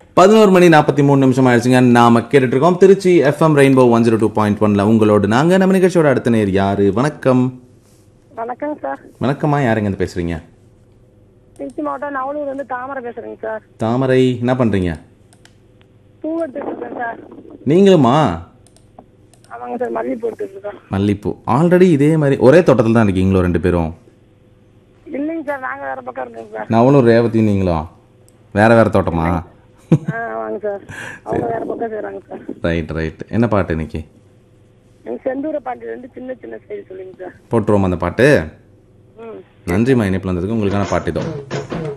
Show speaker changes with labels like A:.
A: பதினோரு மணி நாற்பத்தி மூணு நிமிஷம் ஆயிடுச்சுங்க நாம கேட்டுட்டு இருக்கோம் Tiruchi FM rainbow one zero two point ஒன்ல உங்களோடு நாங்க நம்ம நிகழ்ச்சியோட அடுத்த நேர் யாரு வணக்கம்
B: வணக்கங்க சார்
A: வணக்கம்மா யாருங்க இருந்து பேசுறீங்க
B: திருச்சி மாவட்டம் நவலூர் வந்து தாமரை பேசுறேங்க சார்
A: தாமரை என்ன பண்றீங்க
B: பூ எடுத்துட்டு இருக்கேன் சார்
A: நீங்களுமா
B: ஆமாங்க சார் மல்லிகைப்பூ எடுத்துட்டு இருக்கேன்
A: மல்லிப்பூ ஆல்ரெடி இதே மாதிரி ஒரே தோட்டத்தில் தான் இருக்கீங்களோ ரெண்டு பேரும்
B: இல்லைங்க சார் நாங்க வேற பக்கம் இருக்கோங்க சார்
A: நவனும் ரேவதி நீங்களும் வேற வேற தோட்டமா
B: ஆ வாங்க சார் அவங்க வேற பக்கம் செய்றாங்க சார்
A: ரைட் ரைட் என்ன பாட்டு இன்னைக்கு
B: எனக்கு செந்தூர பாண்டியில இருந்து சின்ன சின்ன செய்தி சொல்லுங்க சார்
A: போட்டுருவோம் அந்த பாட்டு
B: ம்
A: நன்றிம்மா இணைப்பில் வந்ததுக்கு உங்களுக்கான பாட்டு இதோ